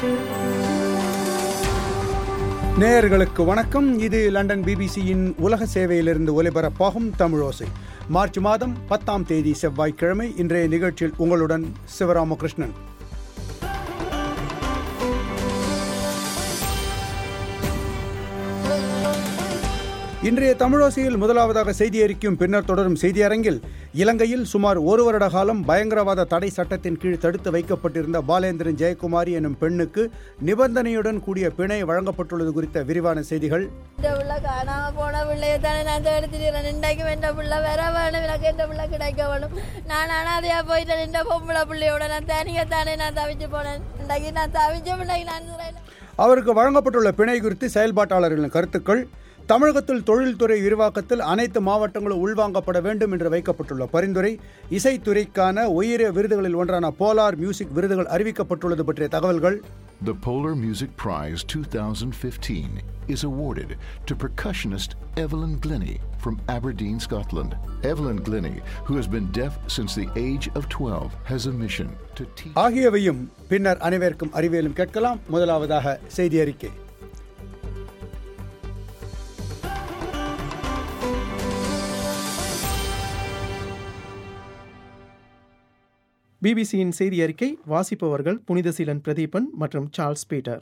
நேயர்களுக்கு வணக்கம் இது லண்டன் பிபிசியின் உலக சேவையிலிருந்து ஒலிபரப்பாகும் தமிழோசை மார்ச் மாதம் பத்தாம் தேதி செவ்வாய்க்கிழமை இன்றைய நிகழ்ச்சியில் உங்களுடன் சிவராமகிருஷ்ணன் இன்றைய தமிழோசையில் முதலாவதாக செய்தி அறிக்கும் பின்னர் தொடரும் செய்தி அரங்கில் இலங்கையில் சுமார் ஒரு வருட காலம் பயங்கரவாத தடை சட்டத்தின் கீழ் தடுத்து வைக்கப்பட்டிருந்த பாலேந்திரன் ஜெயக்குமாரி எனும் பெண்ணுக்கு நிபந்தனையுடன் கூடிய பிணை வழங்கப்பட்டுள்ளது குறித்த விரிவான செய்திகள் இந்த புள்ள காணாம போன பிள்ளைய தானே நான் எடுத்துட்டு இன்றைக்கு என்ற பிள்ளை வேற வேணும் எனக்கு என்ற பிள்ளை கிடைக்க வேணும் நான் அனாதையா போயிட்டேன் இந்த பொம்பளை பிள்ளையோட நான் தனியா தானே நான் தவிச்சு போனேன் இன்றைக்கு நான் தவிச்ச இன்றைக்கு நான் சொல்றேன். அவருக்கு வழங்கப்பட்டுள்ள பிணை குறித்து செயல்பாட்டாளர்களின் கருத்துக்கள் தமிழகத்தில் தொழில்துறை விரிவாக்கத்தில் அனைத்து மாவட்டங்களும் உள்வாங்கப்பட வேண்டும் என்று வைக்கப்பட்டுள்ள பரிந்துரை இசைத்துறைக்கான உயரிய விருதுகளில் ஒன்றான போலார் மியூசிக் விருதுகள் அறிவிக்கப்பட்டுள்ளது பற்றிய தகவல்கள் The Polar Music Prize 2015 is awarded to percussionist Evelyn Glennie from Aberdeen, Scotland. Evelyn Glennie, who has been deaf since the age of 12, has a mission to teach. ஆகியவையும் பின்னர் அனைவருக்கும் அறிவியலும் கேட்கலாம் முதலாவதாக செய்தி அறிக்கை பிபிசியின் செய்தி அறிக்கை வாசிப்பவர்கள் புனிதசீலன் பிரதீபன் மற்றும் சார்ல்ஸ் பீட்டர்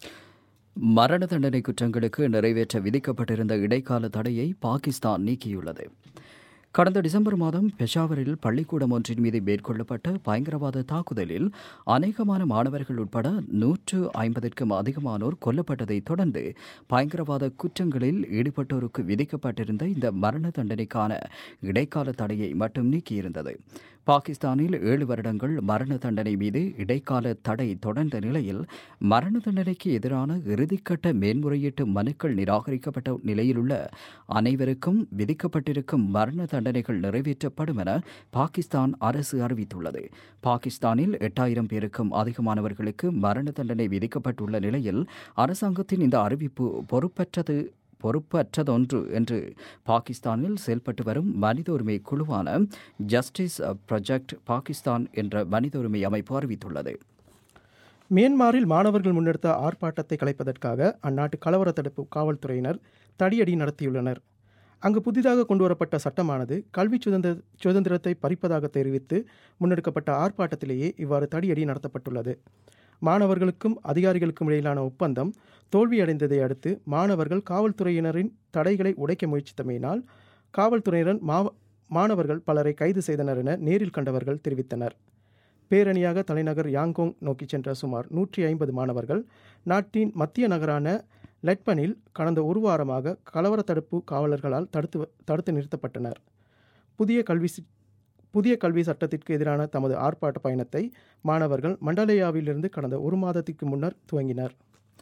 மரண தண்டனை குற்றங்களுக்கு நிறைவேற்ற விதிக்கப்பட்டிருந்த இடைக்கால தடையை பாகிஸ்தான் நீக்கியுள்ளது கடந்த டிசம்பர் மாதம் பெஷாவரில் பள்ளிக்கூடம் ஒன்றின் மீது மேற்கொள்ளப்பட்ட பயங்கரவாத தாக்குதலில் அநேகமான மாணவர்கள் உட்பட நூற்று ஐம்பதற்கும் அதிகமானோர் கொல்லப்பட்டதை தொடர்ந்து பயங்கரவாத குற்றங்களில் ஈடுபட்டோருக்கு விதிக்கப்பட்டிருந்த இந்த மரண தண்டனைக்கான இடைக்கால தடையை மட்டும் நீக்கியிருந்தது பாகிஸ்தானில் ஏழு வருடங்கள் மரண தண்டனை மீது இடைக்கால தடை தொடர்ந்த நிலையில் மரண தண்டனைக்கு எதிரான இறுதிக்கட்ட மேன்முறையீட்டு மனுக்கள் நிராகரிக்கப்பட்ட நிலையிலுள்ள அனைவருக்கும் விதிக்கப்பட்டிருக்கும் மரண தண்டனைகள் நிறைவேற்றப்படும் என பாகிஸ்தான் அரசு அறிவித்துள்ளது பாகிஸ்தானில் எட்டாயிரம் பேருக்கும் அதிகமானவர்களுக்கு மரண தண்டனை விதிக்கப்பட்டுள்ள நிலையில் அரசாங்கத்தின் இந்த அறிவிப்பு பொறுப்பற்றது பொறுப்பற்றதொன்று என்று பாகிஸ்தானில் செயல்பட்டு வரும் மனித உரிமை குழுவான ஜஸ்டிஸ் ப்ரொஜெக்ட் பாகிஸ்தான் என்ற மனித உரிமை அமைப்பு அறிவித்துள்ளது மியான்மரில் மாணவர்கள் முன்னெடுத்த ஆர்ப்பாட்டத்தை கலைப்பதற்காக அந்நாட்டு கலவர தடுப்பு காவல்துறையினர் தடியடி நடத்தியுள்ளனர் அங்கு புதிதாக கொண்டுவரப்பட்ட சட்டமானது கல்வி சுதந்திர சுதந்திரத்தை பறிப்பதாக தெரிவித்து முன்னெடுக்கப்பட்ட ஆர்ப்பாட்டத்திலேயே இவ்வாறு தடியடி நடத்தப்பட்டுள்ளது மாணவர்களுக்கும் அதிகாரிகளுக்கும் இடையிலான ஒப்பந்தம் தோல்வியடைந்ததை அடுத்து மாணவர்கள் காவல்துறையினரின் தடைகளை உடைக்க முயற்சித்தமையினால் காவல்துறையினர் மாவ மாணவர்கள் பலரை கைது செய்தனர் என நேரில் கண்டவர்கள் தெரிவித்தனர் பேரணியாக தலைநகர் யாங்கோங் நோக்கி சென்ற சுமார் நூற்றி ஐம்பது மாணவர்கள் நாட்டின் மத்திய நகரான லெட்பனில் கடந்த ஒரு வாரமாக கலவர தடுப்பு காவலர்களால் தடுத்து தடுத்து நிறுத்தப்பட்டனர் புதிய கல்வி சி- புதிய கல்வி சட்டத்திற்கு எதிரான தமது ஆர்ப்பாட்ட பயணத்தை மாணவர்கள் மண்டலேயாவிலிருந்து கடந்த ஒரு மாதத்திற்கு முன்னர் துவங்கினர்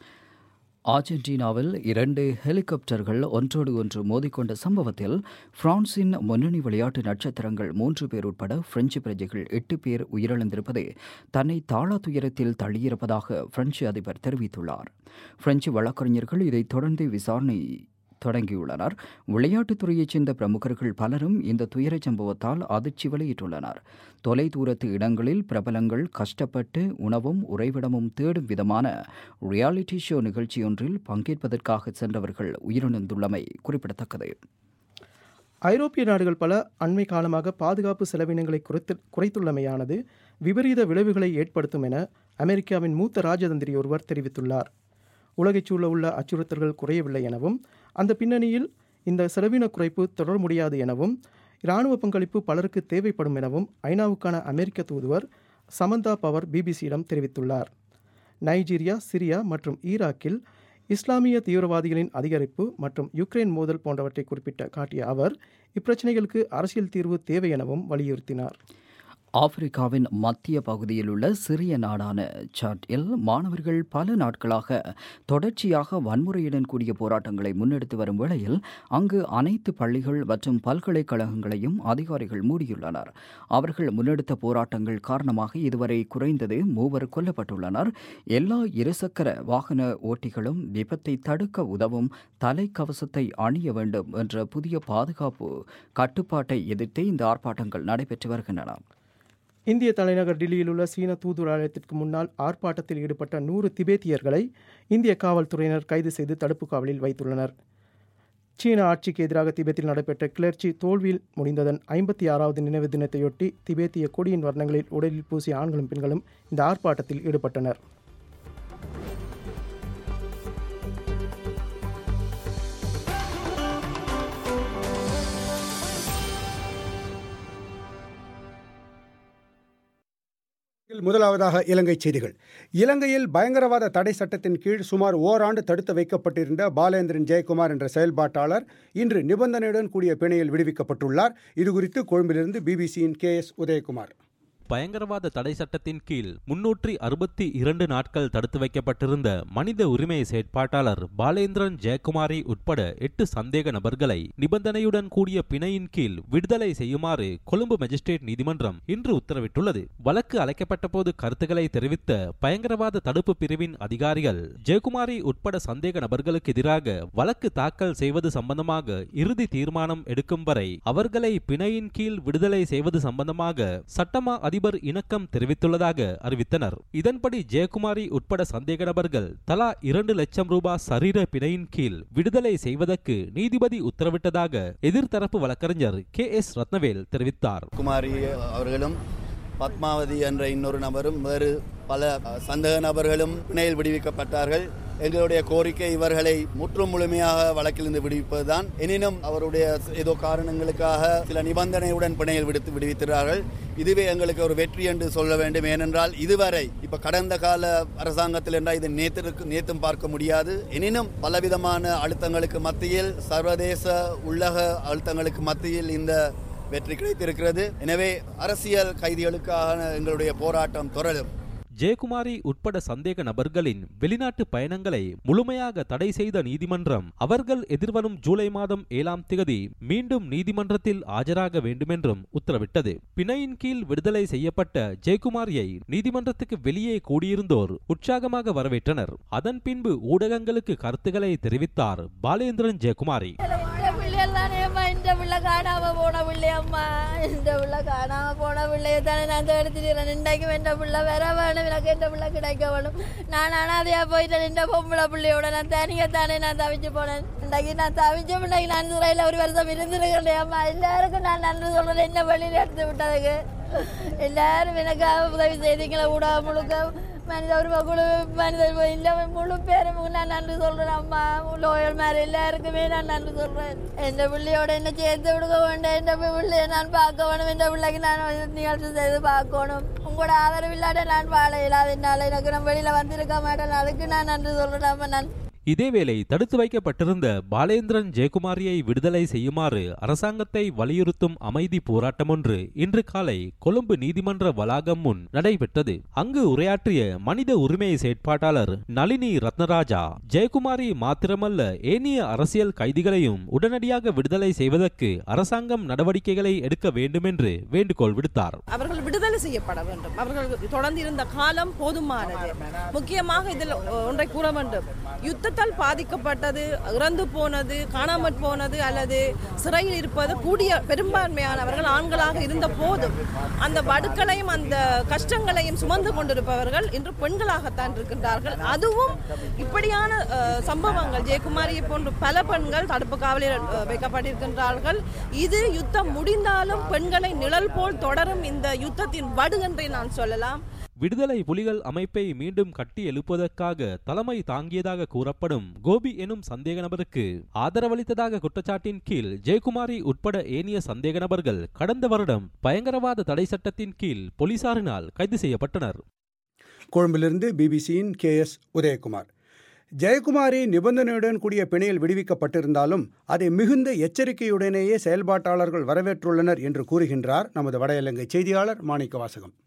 ஆர்ஜென்டினாவில் இரண்டு ஹெலிகாப்டர்கள் ஒன்றோடு ஒன்று மோதிக்கொண்ட சம்பவத்தில் பிரான்சின் முன்னணி விளையாட்டு நட்சத்திரங்கள் மூன்று பேர் உட்பட பிரெஞ்சு பிரஜைகள் எட்டு பேர் உயிரிழந்திருப்பது தன்னை தாழா துயரத்தில் தள்ளியிருப்பதாக பிரெஞ்சு அதிபர் தெரிவித்துள்ளார் பிரெஞ்சு வழக்கறிஞர்கள் இதைத் தொடர்ந்து விசாரணை தொடங்கியுள்ளனர் விளையாட்டுத்துறையைச் சேர்ந்த பிரமுகர்கள் பலரும் இந்த துயரச் சம்பவத்தால் அதிர்ச்சி வெளியிட்டுள்ளனர் தொலைதூரத்து இடங்களில் பிரபலங்கள் கஷ்டப்பட்டு உணவும் உறைவிடமும் தேடும் விதமான ரியாலிட்டி ஷோ நிகழ்ச்சியொன்றில் பங்கேற்பதற்காக சென்றவர்கள் உயிரிழந்துள்ளமை குறிப்பிடத்தக்கது ஐரோப்பிய நாடுகள் பல அண்மை காலமாக பாதுகாப்பு செலவினங்களை குறைத்து குறைத்துள்ளமையானது விபரீத விளைவுகளை ஏற்படுத்தும் என அமெரிக்காவின் மூத்த ராஜதந்திரி ஒருவர் தெரிவித்துள்ளார் உலகைச் சூழ உள்ள அச்சுறுத்தல்கள் குறையவில்லை எனவும் அந்த பின்னணியில் இந்த செலவின குறைப்பு தொடர முடியாது எனவும் இராணுவ பங்களிப்பு பலருக்கு தேவைப்படும் எனவும் ஐநாவுக்கான அமெரிக்க தூதுவர் சமந்தா பவர் பிபிசியிடம் தெரிவித்துள்ளார் நைஜீரியா சிரியா மற்றும் ஈராக்கில் இஸ்லாமிய தீவிரவாதிகளின் அதிகரிப்பு மற்றும் யுக்ரைன் மோதல் போன்றவற்றை குறிப்பிட்ட காட்டிய அவர் இப்பிரச்சினைகளுக்கு அரசியல் தீர்வு தேவை எனவும் வலியுறுத்தினார் ஆப்பிரிக்காவின் மத்திய பகுதியில் உள்ள சிறிய நாடான சாட்டில் மாணவர்கள் பல நாட்களாக தொடர்ச்சியாக வன்முறையுடன் கூடிய போராட்டங்களை முன்னெடுத்து வரும் வேளையில் அங்கு அனைத்து பள்ளிகள் மற்றும் பல்கலைக்கழகங்களையும் அதிகாரிகள் மூடியுள்ளனர் அவர்கள் முன்னெடுத்த போராட்டங்கள் காரணமாக இதுவரை குறைந்தது மூவர் கொல்லப்பட்டுள்ளனர் எல்லா இருசக்கர வாகன ஓட்டிகளும் விபத்தை தடுக்க உதவும் தலைக்கவசத்தை அணிய வேண்டும் என்ற புதிய பாதுகாப்பு கட்டுப்பாட்டை எதிர்த்தே இந்த ஆர்ப்பாட்டங்கள் நடைபெற்று வருகின்றன இந்திய தலைநகர் டில்லியில் உள்ள சீன தூதுவராலயத்திற்கு முன்னால் ஆர்ப்பாட்டத்தில் ஈடுபட்ட நூறு திபேத்தியர்களை இந்திய காவல்துறையினர் கைது செய்து தடுப்பு காவலில் வைத்துள்ளனர் சீன ஆட்சிக்கு எதிராக திபெத்தில் நடைபெற்ற கிளர்ச்சி தோல்வியில் முடிந்ததன் ஐம்பத்தி ஆறாவது நினைவு தினத்தையொட்டி திபேத்திய கொடியின் வர்ணங்களில் உடலில் பூசிய ஆண்களும் பெண்களும் இந்த ஆர்ப்பாட்டத்தில் ஈடுபட்டனர் முதலாவதாக இலங்கை செய்திகள் இலங்கையில் பயங்கரவாத தடை சட்டத்தின் கீழ் சுமார் ஓராண்டு தடுத்து வைக்கப்பட்டிருந்த பாலேந்திரன் ஜெயக்குமார் என்ற செயல்பாட்டாளர் இன்று நிபந்தனையுடன் கூடிய பிணையில் விடுவிக்கப்பட்டுள்ளார் இதுகுறித்து கொழும்பிலிருந்து பிபிசியின் கே எஸ் உதயகுமார் பயங்கரவாத தடை சட்டத்தின் கீழ் முன்னூற்றி அறுபத்தி இரண்டு நாட்கள் தடுத்து வைக்கப்பட்டிருந்த மனித உரிமை செயற்பாட்டாளர் பாலேந்திரன் ஜெயக்குமாரி உட்பட எட்டு சந்தேக நபர்களை நிபந்தனையுடன் கூடிய பிணையின் கீழ் விடுதலை செய்யுமாறு கொழும்பு மேஜிஸ்ட்ரேட் நீதிமன்றம் இன்று உத்தரவிட்டுள்ளது வழக்கு அழைக்கப்பட்ட போது கருத்துக்களை தெரிவித்த பயங்கரவாத தடுப்பு பிரிவின் அதிகாரிகள் ஜெயக்குமாரி உட்பட சந்தேக நபர்களுக்கு எதிராக வழக்கு தாக்கல் செய்வது சம்பந்தமாக இறுதி தீர்மானம் எடுக்கும் வரை அவர்களை பிணையின் கீழ் விடுதலை செய்வது சம்பந்தமாக சட்டமா அதிபர் இணக்கம் தெரிவித்துள்ளதாக அறிவித்தனர் இதன்படி ஜெயக்குமாரி உட்பட சந்தேக நபர்கள் தலா இரண்டு லட்சம் ரூபாய் சரீர பிணையின் கீழ் விடுதலை செய்வதற்கு நீதிபதி உத்தரவிட்டதாக எதிர்த்தரப்பு வழக்கறிஞர் கே எஸ் ரத்னவேல் தெரிவித்தார் குமாரி அவர்களும் பத்மாவதி என்ற இன்னொரு நபரும் வேறு பல சந்தேக நபர்களும் பிணையில் விடுவிக்கப்பட்டார்கள் எங்களுடைய கோரிக்கை இவர்களை முற்றும் முழுமையாக வழக்கிலிருந்து விடுவிப்பதுதான் எனினும் அவருடைய ஏதோ காரணங்களுக்காக சில நிபந்தனையுடன் பிணையில் விடுத்து விடுவிக்கிறார்கள் இதுவே எங்களுக்கு ஒரு வெற்றி என்று சொல்ல வேண்டும் ஏனென்றால் இதுவரை இப்ப கடந்த கால அரசாங்கத்தில் என்றால் இது நேத்திற்கு நேத்தும் பார்க்க முடியாது எனினும் பலவிதமான அழுத்தங்களுக்கு மத்தியில் சர்வதேச உள்ளக அழுத்தங்களுக்கு மத்தியில் இந்த வெற்றி கிடைத்திருக்கிறது எனவே அரசியல் கைதிகளுக்கான எங்களுடைய போராட்டம் தொடரும் ஜெயக்குமாரி உட்பட சந்தேக நபர்களின் வெளிநாட்டு பயணங்களை முழுமையாக தடை செய்த நீதிமன்றம் அவர்கள் எதிர்வரும் ஜூலை மாதம் ஏழாம் திகதி மீண்டும் நீதிமன்றத்தில் ஆஜராக வேண்டுமென்றும் உத்தரவிட்டது பிணையின் கீழ் விடுதலை செய்யப்பட்ட ஜெயக்குமாரியை நீதிமன்றத்துக்கு வெளியே கூடியிருந்தோர் உற்சாகமாக வரவேற்றனர் அதன் பின்பு ஊடகங்களுக்கு கருத்துக்களை தெரிவித்தார் பாலேந்திரன் ஜெயக்குமாரி பிள்ளையெல்லாம் ஏம்மா இந்த பிள்ளை காணாம போன பிள்ளையம்மா இந்த பிள்ளை காணாம போன பிள்ளைய தானே நான் எடுத்துக்கிறேன் இன்றைக்கு என்ற பிள்ளை வேற வேணும் எனக்கு என்ற பிள்ளை கிடைக்க வேணும் நான் அனாதையா போயிட்டேன் இந்த பொம்பளை பிள்ளையோட நான் தனியாக தானே நான் தவிச்சு போனேன் இன்றைக்கு நான் தவிச்ச பிள்ளைக்கு நான் சிறையில் ஒரு வருஷம் இருந்திருக்கிறேன் அம்மா எல்லாருக்கும் நான் நன்றி சொல்றேன் என்ன வழியில் எடுத்து விட்டதுக்கு எல்லாரும் எனக்காக உதவி செய்தீங்களா ஊடகம் முழுக்க மனித உரிமை குழு மனித உரிமை இல்லை முழு பேரும் நான் நன்றி சொல்றேன் அம்மா லோயர் மாதிரி எல்லாருக்குமே நான் நன்றி சொல்றேன் எந்த பிள்ளையோட என்ன சேர்த்து விடுக்க வேண்டாம் எந்த பிள்ளைய நான் பார்க்க வேணும் எந்த பிள்ளைக்கு நான் நிகழ்ச்சி செய்து பார்க்கணும் உங்களோட ஆதரவு இல்லாத நான் வாழ இல்லாதனால எனக்கு நான் வெளியில வந்திருக்க மாட்டேன் அதுக்கு நான் நன்றி சொல்றேன் அம்மா நான் இதேவேளை தடுத்து வைக்கப்பட்டிருந்த பாலேந்திரன் ஜெயக்குமாரியை விடுதலை செய்யுமாறு அரசாங்கத்தை வலியுறுத்தும் அமைதி போராட்டம் ஒன்று இன்று காலை கொழும்பு நீதிமன்ற வளாகம் முன் நடைபெற்றது அங்கு உரையாற்றிய மனித உரிமை செயற்பாட்டாளர் நளினி ரத்னராஜா ஜெயக்குமாரி மாத்திரமல்ல ஏனைய அரசியல் கைதிகளையும் உடனடியாக விடுதலை செய்வதற்கு அரசாங்கம் நடவடிக்கைகளை எடுக்க வேண்டும் என்று வேண்டுகோள் விடுத்தார் அவர்கள் விடுதலை செய்யப்பட வேண்டும் அவர்கள் தொடர்ந்து இருந்த காலம் போதுமானது முக்கியமாக இதில் ஒன்றை கூற வேண்டும் யுத்தத்தால் பாதிக்கப்பட்டது இறந்து போனது காணாமற் போனது அல்லது சிறையில் இருப்பது கூடிய பெரும்பான்மையானவர்கள் ஆண்களாக இருந்த போதும் அந்த வடுக்களையும் அந்த கஷ்டங்களையும் சுமந்து கொண்டிருப்பவர்கள் இன்று பெண்களாகத்தான் இருக்கின்றார்கள் அதுவும் இப்படியான அஹ், சம்பவங்கள் ஜெயக்குமாரியை போன்று பல பெண்கள் தடுப்பு காவலில் அஹ், வைக்கப்பட்டிருக்கின்றார்கள் இது யுத்தம் முடிந்தாலும் பெண்களை நிழல் போல் தொடரும் இந்த யுத்தத்தின் வடு என்றே நான் சொல்லலாம் விடுதலை புலிகள் அமைப்பை மீண்டும் கட்டி எழுப்புவதற்காக தலைமை தாங்கியதாக கூறப்படும் கோபி எனும் சந்தேக நபருக்கு ஆதரவளித்ததாக குற்றச்சாட்டின் கீழ் ஜெயக்குமாரி உட்பட ஏனைய சந்தேக நபர்கள் கடந்த வருடம் பயங்கரவாத தடை சட்டத்தின் கீழ் போலீசாரினால் கைது செய்யப்பட்டனர் கொழும்பிலிருந்து பிபிசியின் கே எஸ் உதயகுமார் ஜெயக்குமாரி நிபந்தனையுடன் கூடிய பிணையில் விடுவிக்கப்பட்டிருந்தாலும் அதை மிகுந்த எச்சரிக்கையுடனேயே செயல்பாட்டாளர்கள் வரவேற்றுள்ளனர் என்று கூறுகின்றார் நமது வட இலங்கை செய்தியாளர் மாணிக்க வாசகம்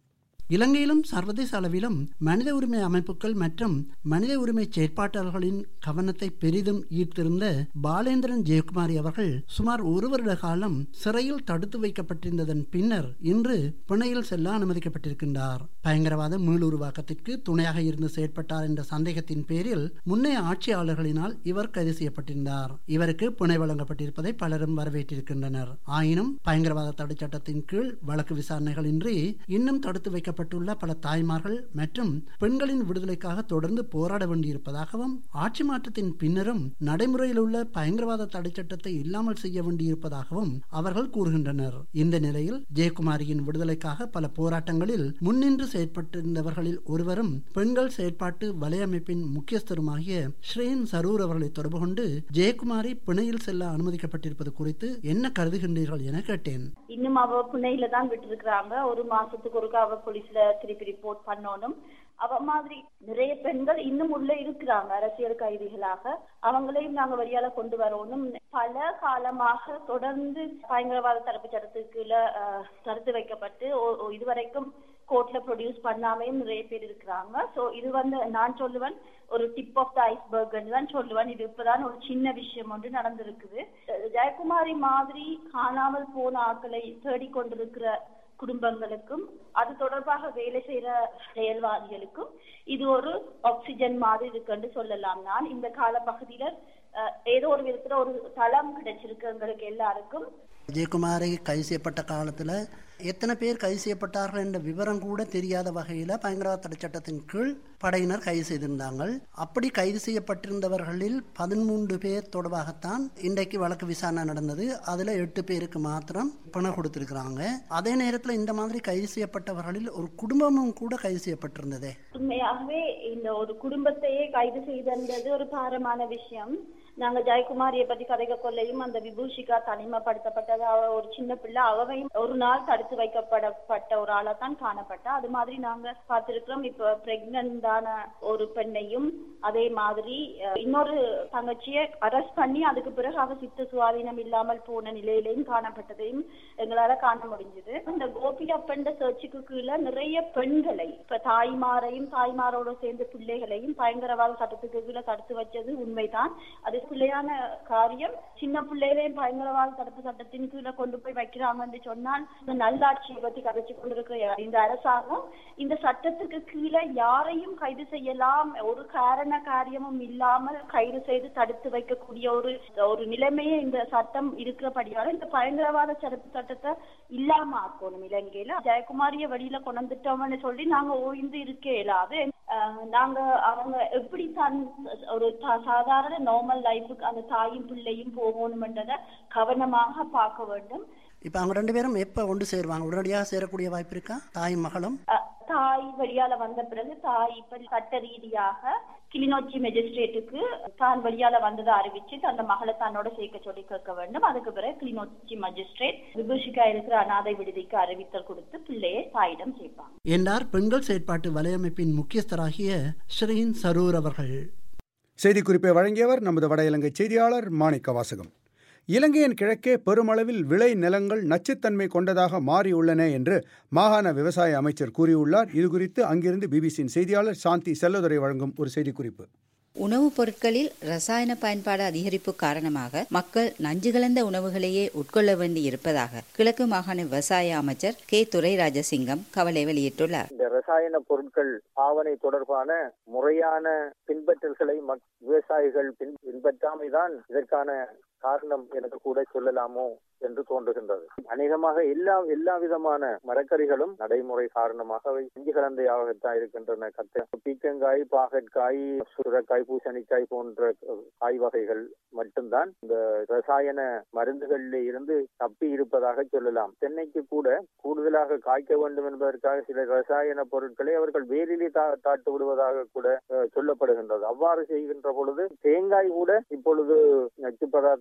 இலங்கையிலும் சர்வதேச அளவிலும் மனித உரிமை அமைப்புகள் மற்றும் மனித உரிமை செயற்பாட்டாளர்களின் கவனத்தை பெரிதும் ஈர்த்திருந்த பாலேந்திரன் ஜெயக்குமாரி அவர்கள் சுமார் ஒரு வருட காலம் சிறையில் தடுத்து வைக்கப்பட்டிருந்ததன் பின்னர் இன்று பிணையில் செல்ல அனுமதிக்கப்பட்டிருக்கின்றார் பயங்கரவாத மீளுருவாக்கத்திற்கு துணையாக இருந்து செயற்பட்டார் என்ற சந்தேகத்தின் பேரில் முன்னைய ஆட்சியாளர்களினால் இவர் கைது செய்யப்பட்டிருந்தார் இவருக்கு பிணை வழங்கப்பட்டிருப்பதை பலரும் வரவேற்றிருக்கின்றனர் ஆயினும் பயங்கரவாத தடை சட்டத்தின் கீழ் வழக்கு விசாரணைகளின்றி இன்னும் தடுத்து வைக்கப்பட்டுள்ள பல தாய்மார்கள் மற்றும் பெண்களின் விடுதலைக்காக தொடர்ந்து போராட வேண்டியிருப்பதாகவும் ஆட்சி மாற்றத்தின் பின்னரும் நடைமுறையில் உள்ள பயங்கரவாத தடை சட்டத்தை இல்லாமல் செய்ய வேண்டியிருப்பதாகவும் அவர்கள் கூறுகின்றனர் இந்த நிலையில் ஜெயக்குமாரியின் விடுதலைக்காக பல போராட்டங்களில் முன்னின்று செயற்பட்டிருந்தவர்களில் ஒருவரும் பெண்கள் செயற்பாட்டு வலையமைப்பின் முக்கியஸ்தருமாகிய ஸ்ரேன் சரூர் அவர்களை தொடர்பு கொண்டு ஜெயக்குமாரி பிணையில் செல்ல அனுமதிக்கப்பட்டிருப்பது குறித்து என்ன கருதுகின்றீர்கள் என கேட்டேன் இன்னும் அவ புனையில தான் விட்டுருக்காங்க ஒரு மாசத்துக்கு ஒருக்கா அவ போலீஸ்ல திருப்பி ரிப்போர்ட் பண்ணணும் அவ மாதிரி நிறைய பெண்கள் இன்னும் உள்ள இருக்கிறாங்க அரசியல் கைதிகளாக அவங்களையும் நாங்க வழியால கொண்டு வரணும் பல காலமாக தொடர்ந்து பயங்கரவாத தடுப்பு சட்டத்துக்குள்ள தடுத்து வைக்கப்பட்டு இதுவரைக்கும் கோர்ட்ல ப்ரொடியூஸ் பண்ணாமையும் நிறைய பேர் இருக்கிறாங்க சோ இது வந்து நான் சொல்லுவேன் ஒரு டிப் ஆஃப் த ஐஸ்பர்க் தான் சொல்லுவேன் இது இப்பதான் ஒரு சின்ன விஷயம் ஒன்று நடந்திருக்குது ஜெயக்குமாரி மாதிரி காணாமல் போன ஆட்களை தேடிக்கொண்டிருக்கிற குடும்பங்களுக்கும் அது தொடர்பாக வேலை செய்யற செயல்வாதிகளுக்கும் இது ஒரு ஆக்சிஜன் மாதிரி இருக்குன்னு சொல்லலாம் நான் இந்த கால பகுதியில ஏதோ ஒரு விதத்துல ஒரு தளம் கிடைச்சிருக்கு எங்களுக்கு எல்லாருக்கும் ஜெயக்குமாரி கைது செய்யப்பட்ட காலத்துல எத்தனை பேர் கைது செய்யப்பட்டார்கள் என்ற விவரம் கூட தெரியாத வகையில் பயங்கரவாத தடை சட்டத்தின் கீழ் படையினர் கைது செய்திருந்தாங்க அப்படி கைது செய்யப்பட்டிருந்தவர்களில் பதிமூன்று பேர் தொடர்பாகத்தான் இன்றைக்கு வழக்கு விசாரணை நடந்தது அதுல எட்டு பேருக்கு மாத்திரம் பணம் கொடுத்திருக்கிறாங்க அதே நேரத்தில் இந்த மாதிரி கைது செய்யப்பட்டவர்களில் ஒரு குடும்பமும் கூட கைது செய்யப்பட்டிருந்ததே உண்மையாகவே இந்த ஒரு குடும்பத்தையே கைது செய்திருந்தது ஒரு பாரமான விஷயம் நாங்க ஜெயக்குமாரிய பத்தி கதைக்க கொள்ளையும் அந்த விபூஷிகா தனிமைப்படுத்தப்பட்டது அவ ஒரு சின்ன பிள்ளை அவவையும் ஒரு நாள் தடுத்து வைக்கப்படப்பட்ட ஒரு ஆளா தான் காணப்பட்டா அது மாதிரி நாங்க பார்த்திருக்கிறோம் இப்ப பிரெக்னண்டான ஒரு பெண்ணையும் அதே மாதிரி இன்னொரு தங்கச்சியை அரெஸ்ட் பண்ணி அதுக்கு பிறகு அவ சித்த சுவாதீனம் இல்லாமல் போன நிலையிலையும் காணப்பட்டதையும் எங்களால காண முடிஞ்சது இந்த கோபி அப்பண்ட சர்ச்சுக்கு கீழே நிறைய பெண்களை இப்ப தாய்மாரையும் தாய்மாரோட சேர்ந்த பிள்ளைகளையும் பயங்கரவாத சட்டத்துக்கு கீழே தடுத்து வச்சது உண்மைதான் அது பிள்ளையான காரியம் சின்ன பிள்ளைகளையும் பயங்கரவாத தடுப்பு சட்டத்தின் கீழே கொண்டு போய் வைக்கிறாங்கன்னு சொன்னால் இந்த நல்லாட்சியை பத்தி கதைச்சு கொண்டிருக்கிற இந்த அரசாங்கம் இந்த சட்டத்துக்கு கீழே யாரையும் கைது செய்யலாம் ஒரு காரண காரியமும் இல்லாமல் கைது செய்து தடுத்து வைக்கக்கூடிய ஒரு ஒரு நிலைமையே இந்த சட்டம் இருக்கிறபடியால இந்த பயங்கரவாத தடுப்பு சட்டத்தை இல்லாம ஆக்கணும் இலங்கையில ஜெயக்குமாரிய வழியில கொண்டுட்டோம்னு சொல்லி நாங்க ஓய்ந்து இருக்க இயலாது நாங்க அவங்க எப்படி தன் ஒரு சாதாரண நார்மல் லைஃபுக்கு அந்த தாயும் பிள்ளையும் போகணும்ன்றத கவனமாக பார்க்க வேண்டும் இப்ப அவங்க ரெண்டு பேரும் எப்ப ஒன்று சேருவாங்க உடனடியாக சேரக்கூடிய வாய்ப்பு இருக்கா தாய் மகளும் தாய் வழியால வந்த பிறகு தாய் இப்ப சட்ட ரீதியாக கிளிநொச்சி மெஜிஸ்ட்ரேட்டுக்கு தான் வழியால வந்ததை அறிவிச்சு அந்த மகளை தன்னோட சேர்க்க சொல்லி கேட்க வேண்டும் அதுக்கு பிறகு கிளிநொச்சி மஜிஸ்ட்ரேட் விபூஷிகா இருக்கிற அனாதை விடுதிக்கு அறிவித்தல் கொடுத்து பிள்ளையை தாயிடம் சேர்ப்பாங்க என்றார் பெண்கள் செயற்பாட்டு வலையமைப்பின் முக்கியஸ்தராகிய ஸ்ரீன் சரூர் அவர்கள் செய்திக்குறிப்பை வழங்கியவர் நமது வட இலங்கை செய்தியாளர் மாணிக்க வாசகம் இலங்கையின் கிழக்கே பெருமளவில் விளை நிலங்கள் நச்சுத்தன்மை கொண்டதாக மாறியுள்ளன என்று மாகாண விவசாய அமைச்சர் கூறியுள்ளார் இதுகுறித்து அங்கிருந்து பிபிசியின் செய்தியாளர் சாந்தி செல்லதுரை வழங்கும் ஒரு செய்திக்குறிப்பு உணவுப் பொருட்களில் ரசாயன பயன்பாடு அதிகரிப்பு காரணமாக மக்கள் நஞ்சு கலந்த உணவுகளையே உட்கொள்ள வேண்டி இருப்பதாக கிழக்கு மாகாண விவசாய அமைச்சர் கே துரை ராஜசிங்கம் கவலை வெளியிட்டுள்ளார் இந்த ரசாயன பொருட்கள் பாவனை தொடர்பான முறையான பின்பற்றல்களை விவசாயிகள் பின்பற்றாமைதான் இதற்கான காரணம் எனக்கு கூட சொல்லலாமோ என்று தோன்றுகின்றது அநேகமாக எல்லா எல்லா விதமான மரக்கறிகளும் நடைமுறை காரணமாக அவை இஞ்சி கலந்தையாகத்தான் இருக்கின்றன கத்த பீக்கங்காய் பாகற்காய் சுரக்காய் பூசணிக்காய் போன்ற காய் வகைகள் மட்டும்தான் இந்த ரசாயன மருந்துகளில் இருந்து தப்பி இருப்பதாக சொல்லலாம் தென்னைக்கு கூட கூடுதலாக காய்க்க வேண்டும் என்பதற்காக சில ரசாயன பொருட்களை அவர்கள் வேரிலே தா தாட்டு விடுவதாக கூட சொல்லப்படுகின்றது அவ்வாறு செய்கின்ற பொழுது தேங்காய் கூட இப்பொழுது நச்சு பதார்த்த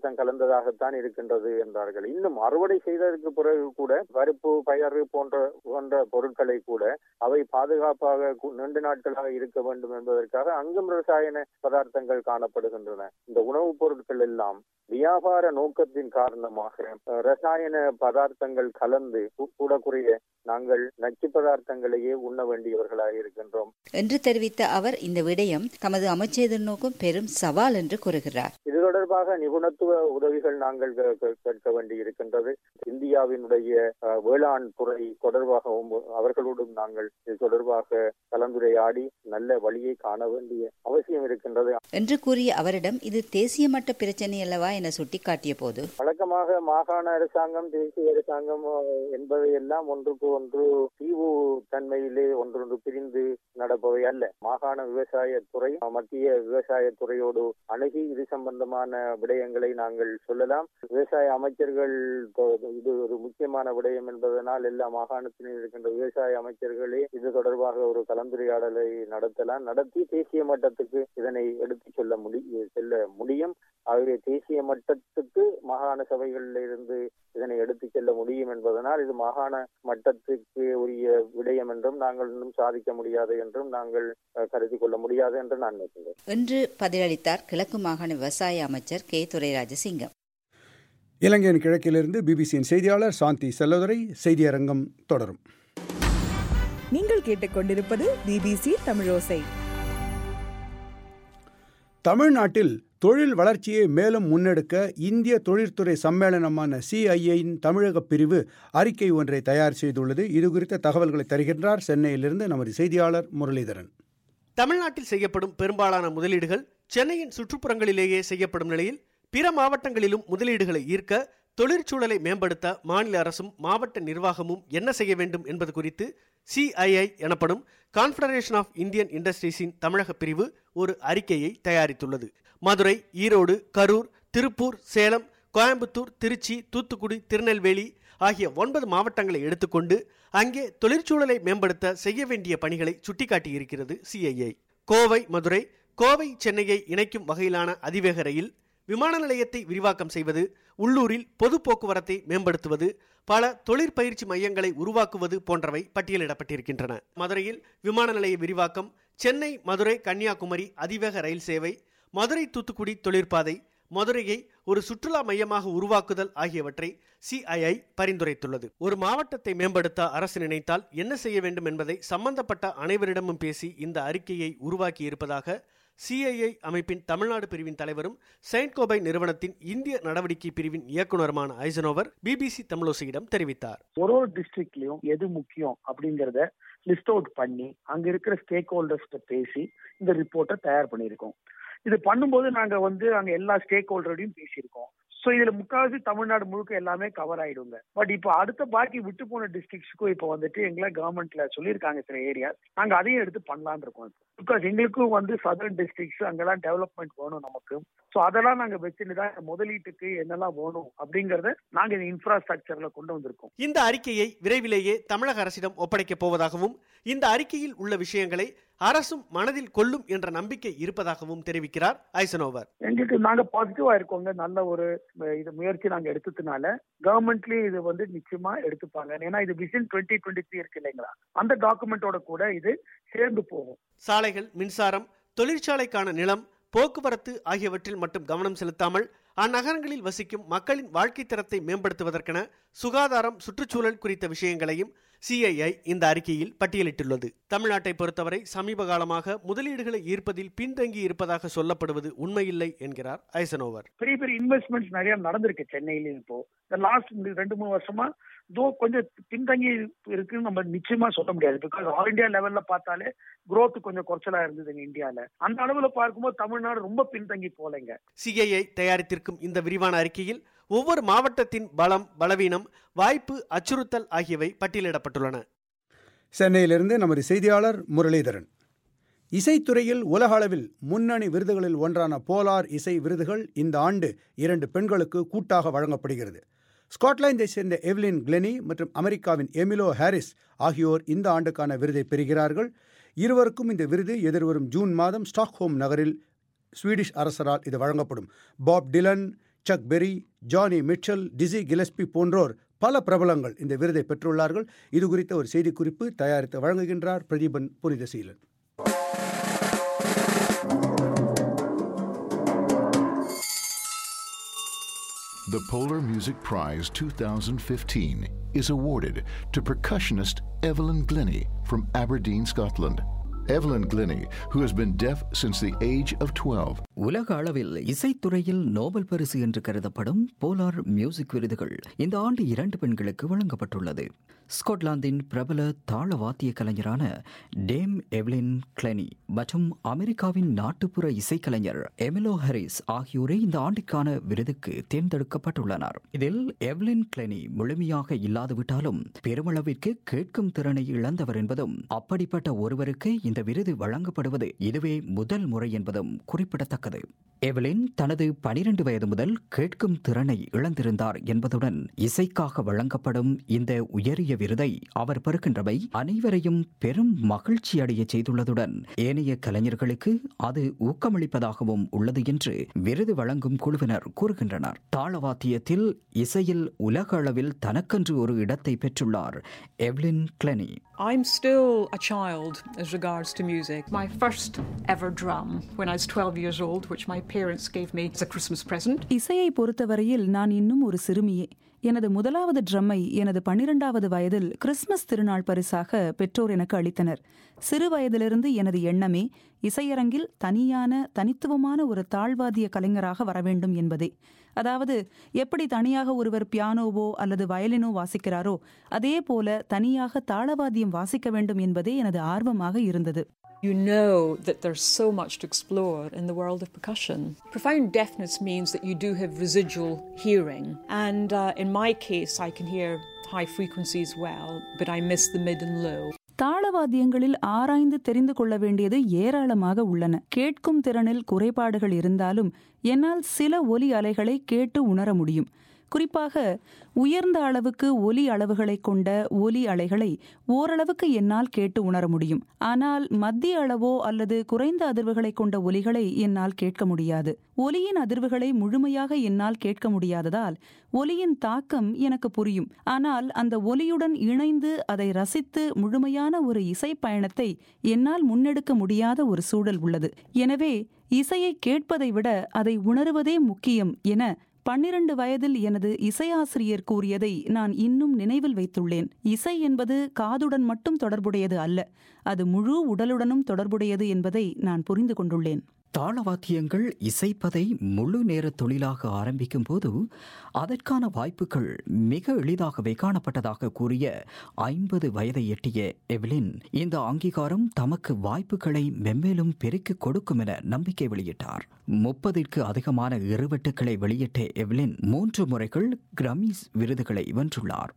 பதார்த்தம் கலந்ததாகத்தான் இருக்கின்றது என்றார்கள் இன்னும் அறுவடை செய்ததற்கு பிறகு கூட பருப்பு பயறு போன்ற போன்ற பொருட்களை கூட அவை பாதுகாப்பாக கு- நீண்ட நாட்களாக இருக்க வேண்டும் என்பதற்காக அங்கும் ரசாயன பதார்த்தங்கள் காணப்படுகின்றன இந்த உணவுப் பொருட்கள் எல்லாம் வியாபார நோக்கத்தின் காரணமாக அஹ், ரசாயன பதார்த்தங்கள் கலந்து கு- கூட குறைய நாங்கள் நச்சு பதார்த்தங்களையே உண்ண வேண்டியவர்களாக இருக்கின்றோம் என்று தெரிவித்த அவர் இந்த விடயம் தமது அமைச்சர் நோக்கும் பெரும் சவால் என்று கூறுகிறார் இது தொடர்பாக நிபுணத்துவ உதவிகள் நாங்கள் கே- கே- கேட்க வேண்டி இருக்கின்றது இந்தியாவினுடைய அஹ், வேளாண் துறை தொடர்பாகவும் அவர்களோடும் நாங்கள் இது தொடர்பாக கலந்துரையாடி நல்ல வழியை காண வேண்டிய அவசியம் இருக்கின்றது என்று கூறிய அவரிடம் இது தேசிய மட்ட பிரச்சனை அல்லவா என சுட்டிக்காட்டிய போது வழக்கமாக மாகாண அரசாங்கம் தேசிய அரசாங்கம் அஹ், என்பவையெல்லாம் ஒன்றுக்கு ஒன்று தீவு தன்மையிலே ஒன்றொன்று பிரிந்து நடப்பவை அல்ல மாகாண விவசாய துறை மத்திய விவசாய துறையோடு அணுகி இது சம்பந்தமான விடயங்களை நாங்கள் சொல்லலாம் விவசாய அமைச்சர்கள் தொ- இது ஒரு முக்கியமான விடயம் என்பதனால் எல்லா மாகாணத்திலும் இருக்கின்ற விவசாய அமைச்சர்களே இது தொடர்பாக ஒரு கலந்துரையாடலை நடத்தலாம் நடத்தி தேசிய மட்டத்துக்கு இதனை எடுத்துச் சொல்ல முடி செல்ல முடியும் ஆகவே தேசிய மட்டத்துக்கு மாகாண சபைகளில் இருந்து இதனை எடுத்துச் செல்ல முடியும் என்பதனால் இது மாகாண மட்டத்துக்கு உரிய விடயம் என்றும் நாங்கள் இன்னும் சாதிக்க முடியாது என்றும் நாங்கள் அஹ், கருதி கொள்ள முடியாது என்று நான் நினைக்கிறேன் என்று பதிலளித்தார் கிழக்கு மாகாண விவசாய அமைச்சர் கே துரைராஜசிங்கம் இலங்கையின் கிழக்கிலிருந்து பிபிசியின் செய்தியாளர் சாந்தி செல்லதுரை செய்தியரங்கம் தொடரும் நீங்கள் கேட்டுக்கொண்டிருப்பது பிபிசி தமிழோசை தமிழ்நாட்டில் தொழில் வளர்ச்சியை மேலும் முன்னெடுக்க இந்திய தொழில்துறை சம்மேளனமான சிஐஐயின் தமிழக பிரிவு அறிக்கை ஒன்றை தயார் செய்துள்ளது இது குறித்த தகவல்களை தருகின்றார் சென்னையிலிருந்து நமது செய்தியாளர் முரளிதரன் தமிழ்நாட்டில் செய்யப்படும் பெரும்பாலான முதலீடுகள் சென்னையின் சுற்றுப்புறங்களிலேயே செய்யப்படும் நிலையில் பிற மாவட்டங்களிலும் முதலீடுகளை ஈர்க்க தொழிற்சூழலை மேம்படுத்த மாநில அரசும் மாவட்ட நிர்வாகமும் என்ன செய்ய வேண்டும் என்பது குறித்து சிஐஐ எனப்படும் கான்ஃபெடரேஷன் ஆஃப் இந்தியன் இண்டஸ்ட்ரீஸின் தமிழக பிரிவு ஒரு அறிக்கையை தயாரித்துள்ளது மதுரை ஈரோடு கரூர் திருப்பூர் சேலம் கோயம்புத்தூர் திருச்சி தூத்துக்குடி திருநெல்வேலி ஆகிய ஒன்பது மாவட்டங்களை எடுத்துக்கொண்டு அங்கே தொழிற்சூழலை மேம்படுத்த செய்ய வேண்டிய பணிகளை சுட்டிக்காட்டியிருக்கிறது சிஐஐ கோவை மதுரை கோவை சென்னையை இணைக்கும் வகையிலான அதிவேக ரயில் விமான நிலையத்தை விரிவாக்கம் செய்வது உள்ளூரில் பொது போக்குவரத்தை மேம்படுத்துவது பல தொழிற்பயிற்சி மையங்களை உருவாக்குவது போன்றவை பட்டியலிடப்பட்டிருக்கின்றன மதுரையில் விமான நிலைய விரிவாக்கம் சென்னை மதுரை கன்னியாகுமரி அதிவேக ரயில் சேவை மதுரை தூத்துக்குடி தொழிற்பாதை மதுரையை ஒரு சுற்றுலா மையமாக உருவாக்குதல் ஆகியவற்றை சிஐஐ பரிந்துரைத்துள்ளது ஒரு மாவட்டத்தை மேம்படுத்த அரசு நினைத்தால் என்ன செய்ய வேண்டும் என்பதை சம்பந்தப்பட்ட அனைவரிடமும் பேசி இந்த அறிக்கையை உருவாக்கி இருப்பதாக சிஐஐ அமைப்பின் தமிழ்நாடு பிரிவின் தலைவரும் செயின்ட் கோபை நிறுவனத்தின் இந்திய நடவடிக்கை பிரிவின் இயக்குநருமான ஐசனோவர் பிபிசி தமிழோசையிடம் தெரிவித்தார் ஒரு ஒரு டிஸ்ட்ரிக்ட்லயும் எது முக்கியம் அப்படிங்கறத லிஸ்ட் அவுட் பண்ணி அங்க இருக்கிற ஸ்டேக் ஹோல்டர்ஸ்ட பேசி இந்த ரிப்போர்ட்டை தயார் பண்ணியிருக்கோம் இது பண்ணும்போது நாங்க வந்து அங்க எல்லா ஸ்டேக் ஹோல்டரோடையும் பேசியிருக்கோம் ஸோ இதுல முக்காவாசி தமிழ்நாடு முழுக்க எல்லாமே கவர் ஆயிடுங்க பட் இப்போ அடுத்த பாக்கி விட்டு போன டிஸ்ட்ரிக்ட்ஸ்க்கும் இப்போ வந்துட்டு எங்களை கவர்மெண்ட்ல சொல்லியிருக்காங்க சில ஏரியா நாங்க அதையும் எடுத்து பண்ணலாம்னு இருக்கோம் பிகாஸ் எங்களுக்கும் வந்து சதர்ன் டிஸ்ட்ரிக்ட்ஸ் அங்கெல்லாம் டெவலப்மெண்ட் வேணும் நமக்கு ஸோ அதெல்லாம் நாங்க வச்சுட்டு தான் முதலீட்டுக்கு என்னெல்லாம் வேணும் அப்படிங்கறத நாங்க இந்த இன்ஃப்ராஸ்ட்ரக்சர்ல கொண்டு வந்திருக்கோம் இந்த அறிக்கையை விரைவிலேயே தமிழக அரசிடம் ஒப்படைக்கப் போவதாகவும் இந்த அறிக்கையில் உள்ள விஷயங்களை அரசும் மனதில் கொள்ளும் என்ற நம்பிக்கை இருப்பதாகவும் தெரிவிக்கிறார் ஐசனோவர் எங்களுக்கு நாங்க பாசிட்டிவா இருக்கோங்க நல்ல ஒரு அஹ், இது முயற்சி நாங்க எடுத்ததுனால கவர்மெண்ட்லயும் இது வந்து நிச்சயமா எடுத்துப்பாங்க ஏன்னா இது விஷன் டுவெண்ட்டி டுவெண்ட்டி த்ரீ இருக்கு இல்லைங்களா அந்த டாக்குமெண்டோட கூட இது சேர்ந்து போகும் சாலைகள் மின்சாரம் தொழிற்சாலைக்கான நிலம் போக்குவரத்து ஆகியவற்றில் மட்டும் கவனம் செலுத்தாமல் அந்நகரங்களில் வசிக்கும் மக்களின் வாழ்க்கை தரத்தை மேம்படுத்துவதற்கென சுகாதாரம் சுற்றுச்சூழல் குறித்த விஷயங்களையும் சிஐஐ இந்த அறிக்கையில் பட்டியலிட்டுள்ளது தமிழ்நாட்டை பொறுத்தவரை சமீப காலமாக முதலீடுகளை ஈர்ப்பதில் பின்தங்கி இருப்பதாக சொல்லப்படுவது உண்மையில்லை என்கிறார் ஐசனோவர் பெரிய பெரிய இன்வெஸ்ட்மெண்ட்ஸ் நிறைய நடந்திருக்கு சென்னையிலயும் இப்போ இந்த லாஸ்ட் ரெண்டு மூணு வருஷமா தோ கொஞ்சம் பின்தங்கி இருக்குன்னு நம்ம நிச்சயமா சொல்ல முடியாது பிகாஸ் ஆல் இந்தியா லெவல்ல பார்த்தாலே growth கொஞ்சம் குறைச்சலா இருந்ததுங்க இந்தியால அந்த அளவுல பார்க்கும்போது தமிழ்நாடு ரொம்ப பின்தங்கி போலைங்க சிஐஐ தயாரித்திருக்கும் இந்த விரிவான அறிக்கையில் ஒவ்வொரு மாவட்டத்தின் பலம் பலவீனம் வாய்ப்பு அச்சுறுத்தல் ஆகியவை பட்டியலிடப்பட்டுள்ளன சென்னையிலிருந்து நமது செய்தியாளர் முரளிதரன் இசைத்துறையில் உலக அளவில் முன்னணி விருதுகளில் ஒன்றான போலார் இசை விருதுகள் இந்த ஆண்டு இரண்டு பெண்களுக்கு கூட்டாக வழங்கப்படுகிறது ஸ்காட்லாந்தை சேர்ந்த எவ்லின் கிளெனி மற்றும் அமெரிக்காவின் எமிலோ ஹாரிஸ் ஆகியோர் இந்த ஆண்டுக்கான விருதை பெறுகிறார்கள் இருவருக்கும் இந்த விருது எதிர்வரும் ஜூன் மாதம் ஸ்டாக்ஹோம் நகரில் ஸ்வீடிஷ் அரசரால் இது வழங்கப்படும் Bob Dylan Chuck Berry Joni Mitchell Dizzy Gillespie போன்றோர் பல பிரபலங்கள் இந்த விருதை பெற்றுள்ளார்கள் இது குறித்த ஒரு செய்திக்குறிப்பு தயாரித்து வழங்குகின்றார் Pratheepan Punithaseelan The Polar Music Prize 2015 is awarded to percussionist Evelyn Glennie from Aberdeen, Scotland. Evelyn Glennie, who has been deaf since the age of 12, உலக அளவில் இசைத்துறையில் நோபல் பரிசு என்று கருதப்படும் போலார் மியூசிக் விருதுகள் இந்த ஆண்டு இரண்டு பெண்களுக்கு வழங்கப்பட்டுள்ளது ஸ்காட்லாந்தின் பிரபல தாள வாத்திய கலைஞரான டேம் எவ்லின் கிளெனி மற்றும் அமெரிக்காவின் நாட்டுப்புற இசைக்கலைஞர் எமிலோ ஹாரிஸ் ஆகியோரே இந்த ஆண்டிற்கான விருதுக்கு தேர்ந்தெடுக்கப்பட்டுள்ளனர் இதில் எவ்லின் கிளெனி முழுமையாக இல்லாதுவிட்டாலும் பெருமளவிற்கு கேட்கும் திறனை இழந்தவர் என்பதும் அப்படிப்பட்ட ஒருவருக்கு இந்த விருது வழங்கப்படுவது இதுவே முதல் முறை என்பதும் குறிப்பிடத்தக்கது எவலின் தனது பனிரெண்டு வயது முதல் கேட்கும் திறனை இழந்திருந்தார் என்பதுடன் இசைக்காக வழங்கப்படும் இந்த உயரிய விருதை அவர் பெறுகின்றவை அனைவரையும் பெரும் மகிழ்ச்சி அடைய செய்துள்ளதுடன் ஏனைய கலைஞர்களுக்கு அது ஊக்கமளிப்பதாகவும் உள்ளது என்று விருது வழங்கும் குழுவினர் கூறுகின்றனர் தாளவாத்தியத்தில் இசையில் உலக அளவில் தனக்கென்று ஒரு இடத்தை பெற்றுள்ளார் Evelyn Glennie I'm still a child as regards to music. My first ever drum when I was 12 years old, which my parents gave me as a Christmas present. இசையை பொறுத்தவரையில் நான் இன்னும் ஒரு சிறுமியே எனது முதலாவது ட்ரம்மை எனது பன்னிரெண்டாவது வயதில் கிறிஸ்துமஸ் திருநாள் பரிசாக பெற்றோர் எனக்கு அளித்தனர் சிறு வயதிலிருந்து எனது எண்ணமே இசையரங்கில் தனியான தனித்துவமான ஒரு தாழ்வாதிய கலைஞராக வர வேண்டும் என்பதே அதாவது எப்படி தனியாக ஒருவர் பியானோவோ அல்லது வயலினோ வாசிக்கிறாரோ அதே போல தனியாக தாளவாத்தியம் வாசிக்க வேண்டும் என்பதே எனது ஆர்வமாக இருந்தது You know that there's so much to explore in the world of percussion. Profound deafness means that you do have residual hearing, and uh, in my case, I can hear high frequencies well, but I miss the mid and low. தாளவாத்தியங்களில் ஆராய்ந்து தெரிந்து கொள்ள வேண்டியது ஏராளமாக உள்ளன கேட்கும் திறனில் குறைபாடுகள் இருந்தாலும் என்னால் சில ஒலி அலைகளை கேட்டு உணர முடியும் குறிப்பாக உயர்ந்த அளவுக்கு ஒலி அளவுகளை கொண்ட ஒலி அலைகளை ஓரளவுக்கு என்னால் கேட்டு உணர முடியும் ஆனால் மத்திய அளவோ அல்லது குறைந்த அதிர்வுகளை கொண்ட ஒலிகளை என்னால் கேட்க முடியாது ஒலியின் அதிர்வுகளை முழுமையாக என்னால் கேட்க முடியாததால் ஒலியின் தாக்கம் எனக்கு புரியும் ஆனால் அந்த ஒலியுடன் இணைந்து அதை ரசித்து முழுமையான ஒரு இசை பயணத்தை என்னால் முன்னெடுக்க முடியாத ஒரு சூழல் உள்ளது எனவே இசையை கேட்பதை விட அதை உணருவதே முக்கியம் என பன்னிரண்டு வயதில் எனது இசையாசிரியர் கூறியதை நான் இன்னும் நினைவில் வைத்துள்ளேன் இசை என்பது காதுடன் மட்டும் தொடர்புடையது அல்ல அது முழு உடலுடனும் தொடர்புடையது என்பதை நான் புரிந்து கொண்டுள்ளேன் தாளவாத்தியங்கள் இசைப்பதை முழு நேர தொழிலாக ஆரம்பிக்கும் போது அதற்கான வாய்ப்புகள் மிக எளிதாகவே காணப்பட்டதாக கூறிய ஐம்பது வயதை எட்டிய எவ்லின் இந்த அங்கீகாரம் தமக்கு வாய்ப்புகளை மென்மேலும் பெருக்கிக் கொடுக்கும் என நம்பிக்கை வெளியிட்டார் முப்பதிற்கு அதிகமான இருவட்டுக்களை வெளியிட்ட எவ்லின் மூன்று முறைகள் கிரமிஸ் விருதுகளை வென்றுள்ளார்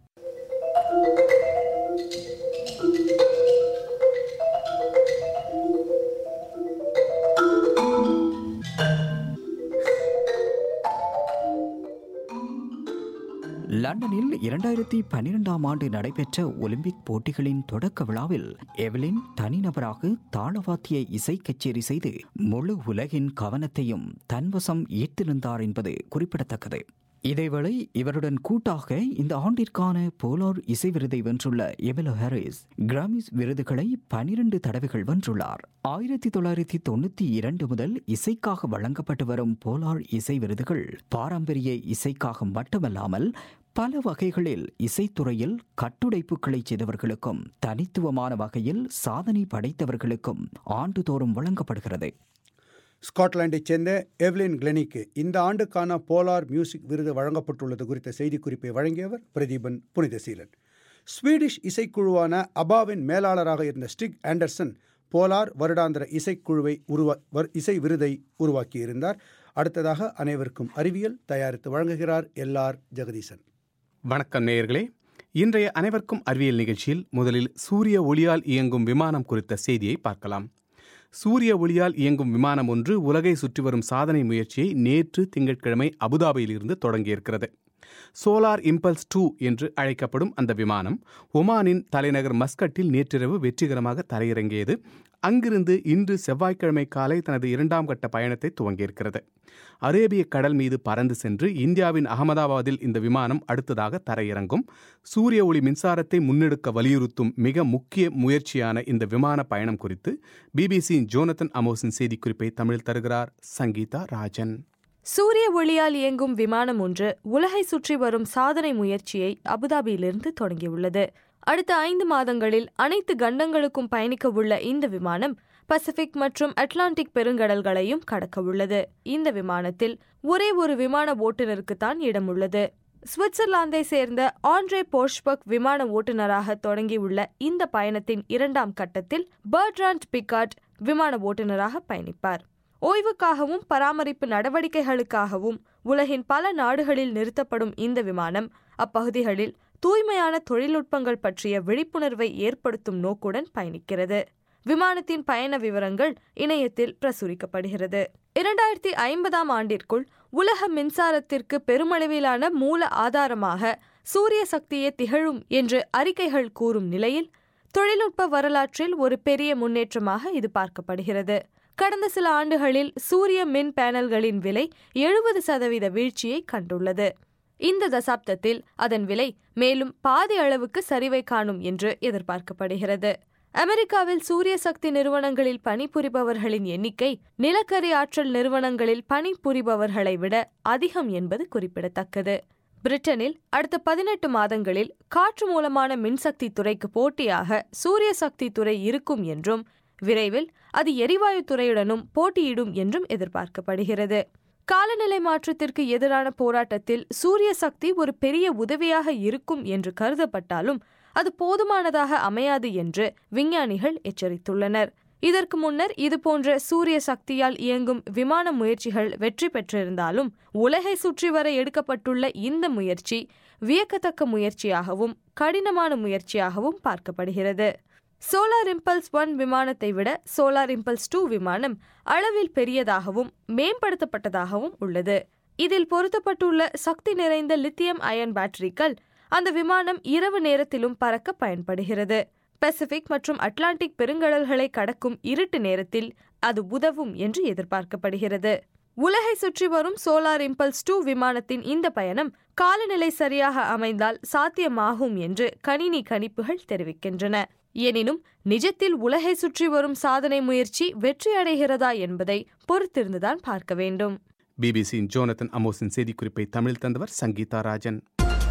லண்டனில் இரண்டாயிரத்தி பன்னிரெண்டாம் ஆண்டு நடைபெற்ற ஒலிம்பிக் போட்டிகளின் தொடக்க விழாவில் எவலின் தனிநபராக தாளவாத்திய இசை கச்சேரி செய்து முழு உலகின் கவனத்தையும் தன்வசம் ஈர்த்திருந்தார் என்பது குறிப்பிடத்தக்கது இதேவேளை இவருடன் கூட்டாக இந்த ஆண்டிற்கான போலார் இசை விருதை வென்றுள்ள எமிலோ ஹாரிஸ் கிராமிஸ் விருதுகளை பனிரெண்டு தடவைகள் வென்றுள்ளார் ஆயிரத்தி தொள்ளாயிரத்தி தொண்ணூத்தி இரண்டு முதல் இசைக்காக வழங்கப்பட்டு வரும் போலார் இசை விருதுகள் பாரம்பரிய இசைக்காக மட்டுமல்லாமல் பல வகைகளில் இசைத்துறையில் கட்டுடைப்புகளை செய்தவர்களுக்கும் தனித்துவமான வகையில் சாதனை படைத்தவர்களுக்கும் ஆண்டுதோறும் வழங்கப்படுகிறது ஸ்காட்லாந்தைச் சேர்ந்த எவ்லின் கிளெனிக்கு இந்த ஆண்டுக்கான போலார் மியூசிக் விருது வழங்கப்பட்டுள்ளது குறித்த செய்திக்குறிப்பை வழங்கியவர் பிரதீபன் புனிதசீலன் ஸ்வீடிஷ் இசைக்குழுவான அபாவின் மேலாளராக இருந்த ஸ்டிக் ஆண்டர்சன் போலார் வருடாந்திர இசைக்குழுவை உருவா இசை விருதை உருவாக்கியிருந்தார் அடுத்ததாக அனைவருக்கும் அறிவியல் தயாரித்து வழங்குகிறார் எல்ஆர் ஜெகதீசன் வணக்கம் நேயர்களே இன்றைய அனைவருக்கும் அறிவியல் நிகழ்ச்சியில் முதலில் சூரிய ஒளியால் இயங்கும் விமானம் குறித்த செய்தியை பார்க்கலாம் சூரிய ஒளியால் இயங்கும் விமானம் ஒன்று உலகை சுற்றி வரும் சாதனை முயற்சியை நேற்று திங்கட்கிழமை அபுதாபியிலிருந்து தொடங்கியிருக்கிறது சோலார் இம்பல்ஸ் டூ என்று அழைக்கப்படும் அந்த விமானம் ஒமானின் தலைநகர் மஸ்கட்டில் நேற்றிரவு வெற்றிகரமாக தரையிறங்கியது அங்கிருந்து இன்று செவ்வாய்க்கிழமை காலை தனது இரண்டாம் கட்ட பயணத்தை துவங்கியிருக்கிறது அரேபிய கடல் மீது பறந்து சென்று இந்தியாவின் அகமதாபாத்தில் இந்த விமானம் அடுத்ததாக தரையிறங்கும் சூரிய ஒளி மின்சாரத்தை முன்னெடுக்க வலியுறுத்தும் மிக முக்கிய முயற்சியான இந்த விமான பயணம் குறித்து பிபிசியின் ஜோனத்தன் அமோஸின் செய்திக்குறிப்பை தமிழ் தருகிறார் சங்கீதா ராஜன் சூரிய ஒளியால் இயங்கும் விமானம் ஒன்று உலகை சுற்றி வரும் சாதனை முயற்சியை அபுதாபியிலிருந்து தொடங்கியுள்ளது அடுத்த ஐந்து மாதங்களில் அனைத்து கண்டங்களுக்கும் பயணிக்க உள்ள இந்த விமானம் பசிபிக் மற்றும் அட்லாண்டிக் பெருங்கடல்களையும் கடக்க உள்ளது இந்த விமானத்தில் ஒரே ஒரு விமான ஓட்டுநருக்குத்தான் இடம் உள்ளது சுவிட்சர்லாந்தை சேர்ந்த ஆண்ட்ரே போர்ஷ்பக் விமான ஓட்டுநராக தொடங்கியுள்ள இந்த பயணத்தின் இரண்டாம் கட்டத்தில் பர்ட்ராண்ட் பிகாட் விமான ஓட்டுநராக பயணிப்பார் ஓய்வுக்காகவும் பராமரிப்பு நடவடிக்கைகளுக்காகவும் உலகின் பல நாடுகளில் நிறுத்தப்படும் இந்த விமானம் அப்பகுதிகளில் தூய்மையான தொழில்நுட்பங்கள் பற்றிய விழிப்புணர்வை ஏற்படுத்தும் நோக்குடன் பயணிக்கிறது விமானத்தின் பயண விவரங்கள் இணையத்தில் பிரசுரிக்கப்படுகிறது இரண்டாயிரத்தி ஐம்பதாம் ஆண்டிற்குள் உலக மின்சாரத்திற்கு பெருமளவிலான மூல ஆதாரமாக சூரிய சக்தியே திகழும் என்று அறிக்கைகள் கூறும் நிலையில் தொழில்நுட்ப வரலாற்றில் ஒரு பெரிய முன்னேற்றமாக இது பார்க்கப்படுகிறது கடந்த சில ஆண்டுகளில் சூரிய மின் பேனல்களின் விலை எழுபது சதவீத வீழ்ச்சியை கண்டுள்ளது இந்த தசாப்தத்தில் அதன் விலை மேலும் பாதி அளவுக்கு சரிவை காணும் என்று எதிர்பார்க்கப்படுகிறது அமெரிக்காவில் சூரிய சக்தி நிறுவனங்களில் பணிபுரிபவர்களின் எண்ணிக்கை நிலக்கரி ஆற்றல் நிறுவனங்களில் பணிபுரிபவர்களை விட அதிகம் என்பது குறிப்பிடத்தக்கது பிரிட்டனில் அடுத்த பதினெட்டு மாதங்களில் காற்று மூலமான மின்சக்தி துறைக்கு போட்டியாக சூரிய சக்தி துறை இருக்கும் என்றும் விரைவில் அது எரிவாயு துறையுடனும் போட்டியிடும் என்றும் எதிர்பார்க்கப்படுகிறது காலநிலை மாற்றத்திற்கு எதிரான போராட்டத்தில் சூரிய சக்தி ஒரு பெரிய உதவியாக இருக்கும் என்று கருதப்பட்டாலும் அது போதுமானதாக அமையாது என்று விஞ்ஞானிகள் எச்சரித்துள்ளனர் இதற்கு முன்னர் இதுபோன்ற சூரிய சக்தியால் இயங்கும் விமான முயற்சிகள் வெற்றி பெற்றிருந்தாலும் உலகை சுற்றி வர எடுக்கப்பட்டுள்ள இந்த முயற்சி வியக்கத்தக்க முயற்சியாகவும் கடினமான முயற்சியாகவும் பார்க்கப்படுகிறது சோலார் இம்பல்ஸ் ஒன் விமானத்தை விட சோலார் இம்பல்ஸ் டூ விமானம் அளவில் பெரியதாகவும் மேம்படுத்தப்பட்டதாகவும் உள்ளது இதில் பொருத்தப்பட்டுள்ள சக்தி நிறைந்த லித்தியம் அயன் பேட்டரிகள் அந்த விமானம் இரவு நேரத்திலும் பறக்க பயன்படுகிறது பசிபிக் மற்றும் அட்லாண்டிக் பெருங்கடல்களை கடக்கும் இருட்டு நேரத்தில் அது உதவும் என்று எதிர்பார்க்கப்படுகிறது உலகை சுற்றி வரும் சோலார் இம்பல்ஸ் டூ விமானத்தின் இந்த பயணம் காலநிலை சரியாக அமைந்தால் சாத்தியமாகும் என்று கணினி கணிப்புகள் தெரிவிக்கின்றன எனினும் நிஜத்தில் உலகை சுற்றி வரும் சாதனை முயற்சி வெற்றியடைகிறதா என்பதை பொறுத்திருந்துதான் பார்க்க வேண்டும் பிபிசியின் ஜோனத்தன் அமோஸின் செய்திக்குறிப்பை தமிழ் தந்தவர் சங்கீதா ராஜன்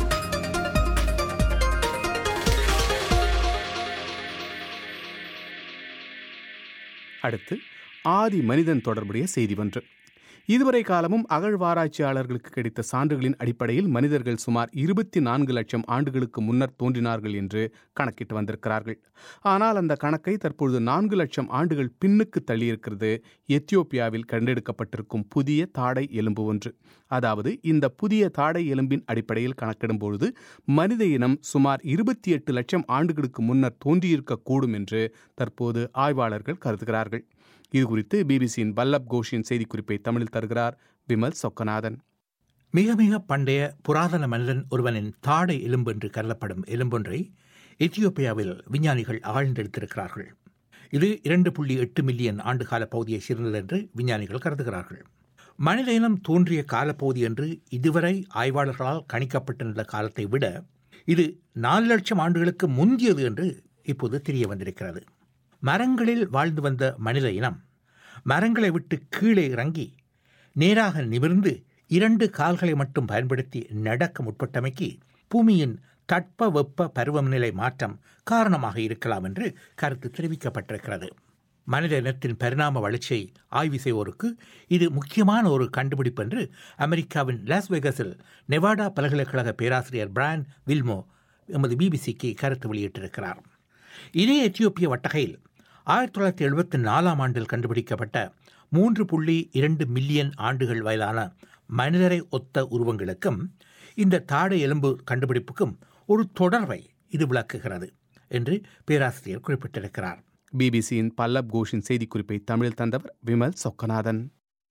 அடுத்து ஆதி மனிதன் தொடர்புடைய செய்தி ஒன்று இதுவரை காலமும் அகழ்வாராய்ச்சியாளர்களுக்கு கிடைத்த சான்றுகளின் அடிப்படையில் மனிதர்கள் சுமார் இருபத்தி நான்கு லட்சம் ஆண்டுகளுக்கு முன்னர் தோன்றினார்கள் என்று கணக்கிட்டு வந்திருக்கிறார்கள் ஆனால் அந்த கணக்கை தற்பொழுது நான்கு லட்சம் ஆண்டுகள் பின்னுக்கு தள்ளியிருக்கிறது எத்தியோப்பியாவில் கண்டெடுக்கப்பட்டிருக்கும் புதிய தாடை எலும்பு ஒன்று அதாவது இந்த புதிய தாடை எலும்பின் அடிப்படையில் கணக்கிடும் பொழுது மனித இனம் சுமார் இருபத்தி எட்டு லட்சம் ஆண்டுகளுக்கு முன்னர் தோன்றியிருக்கக்கூடும் என்று தற்போது ஆய்வாளர்கள் கருதுகிறார்கள் இது குறித்து பிபிசியின் வல்லப் கோஷின் செய்திக்குறிப்பை தமிழில் தருகிறார் விமல் சொக்கநாதன் மிக மிக பண்டைய புராதன மனிதன் ஒருவனின் தாடை எலும்பு என்று கருதப்படும் எலும்பொன்றை எத்தியோப்பியாவில் விஞ்ஞானிகள் ஆழ்ந்தெடுத்திருக்கிறார்கள் இது இரண்டு புள்ளி எட்டு மில்லியன் ஆண்டுகால பகுதியை சேர்ந்தது என்று விஞ்ஞானிகள் கருதுகிறார்கள் மனித இனம் தோன்றிய காலப்பகுதி என்று இதுவரை ஆய்வாளர்களால் கணிக்கப்பட்டிருந்த காலத்தை விட இது நாலு லட்சம் ஆண்டுகளுக்கு முந்தியது என்று இப்போது தெரிய வந்திருக்கிறது மரங்களில் வாழ்ந்து வந்த மனித இனம் மரங்களை விட்டு கீழே இறங்கி நேராக நிமிர்ந்து இரண்டு கால்களை மட்டும் பயன்படுத்தி நடக்க முற்பட்டமைக்கு பூமியின் தட்ப வெப்ப பருவநிலை மாற்றம் காரணமாக இருக்கலாம் என்று கருத்து தெரிவிக்கப்பட்டிருக்கிறது மனித இனத்தின் பரிணாம வளர்ச்சியை ஆய்வு செய்வோருக்கு இது முக்கியமான ஒரு கண்டுபிடிப்பு என்று அமெரிக்காவின் லாஸ் வெகஸில் நெவாடா பல்கலைக்கழக பேராசிரியர் பிரான் வில்மோ எமது பிபிசிக்கு கருத்து வெளியிட்டிருக்கிறார் இதே எத்தியோப்பிய வட்டகையில் ஆயிரத்தி தொள்ளாயிரத்தி எழுபத்தி நாலாம் ஆண்டில் கண்டுபிடிக்கப்பட்ட மூன்று புள்ளி இரண்டு மில்லியன் ஆண்டுகள் வயதான மனிதரை ஒத்த உருவங்களுக்கும் இந்த தாடை எலும்பு கண்டுபிடிப்புக்கும் ஒரு தொடர்பை இது விளக்குகிறது என்று பேராசிரியர் குறிப்பிட்டிருக்கிறார் பிபிசியின் பல்லப் கோஷின் செய்திக்குறிப்பை தமிழில் தந்தவர் விமல் சொக்கநாதன்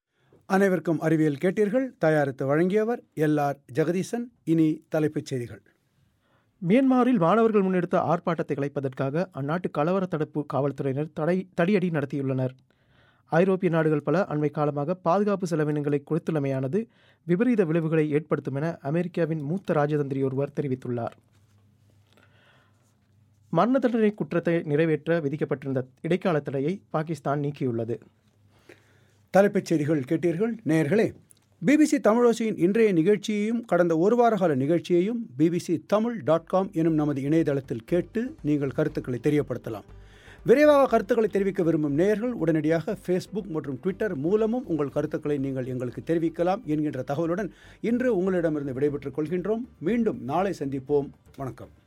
அனைவருக்கும் அறிவியல் கேட்டீர்கள் தயாரித்து வழங்கியவர் எல் ஆர் ஜெகதீசன் இனி தலைப்புச் செய்திகள் மியான்மரில் மாணவர்கள் முன்னெடுத்த ஆர்ப்பாட்டத்தை கலைப்பதற்காக அந்நாட்டு கலவர தடுப்பு காவல்துறையினர் தடை தடியடி நடத்தியுள்ளனர் ஐரோப்பிய நாடுகள் பல அண்மை காலமாக பாதுகாப்பு செலவினங்களை குறைத்துள்ளமையானது விபரீத விளைவுகளை ஏற்படுத்தும் என அமெரிக்காவின் மூத்த ராஜதந்திரி ஒருவர் தெரிவித்துள்ளார் மரண தண்டனை குற்றத்தை நிறைவேற்ற விதிக்கப்பட்டிருந்த இடைக்கால தடையை பாகிஸ்தான் நீக்கியுள்ளது தலைப்புச் செய்திகள் கேட்டீர்கள் நேயர்களே பிபிசி தமிழோசையின் இன்றைய நிகழ்ச்சியையும் கடந்த ஒரு வார கால நிகழ்ச்சியையும் பிபிசி தமிழ் டாட் காம் எனும் நமது இணையதளத்தில் கேட்டு நீங்கள் கருத்துக்களை தெரியப்படுத்தலாம் விரைவாக கருத்துக்களை தெரிவிக்க விரும்பும் நேயர்கள் உடனடியாக ஃபேஸ்புக் மற்றும் ட்விட்டர் மூலமும் உங்கள் கருத்துக்களை நீங்கள் எங்களுக்கு தெரிவிக்கலாம் என்கின்ற தகவலுடன் இன்று உங்களிடமிருந்து விடைபெற்றுக் கொள்கின்றோம் மீண்டும் நாளை சந்திப்போம் வணக்கம்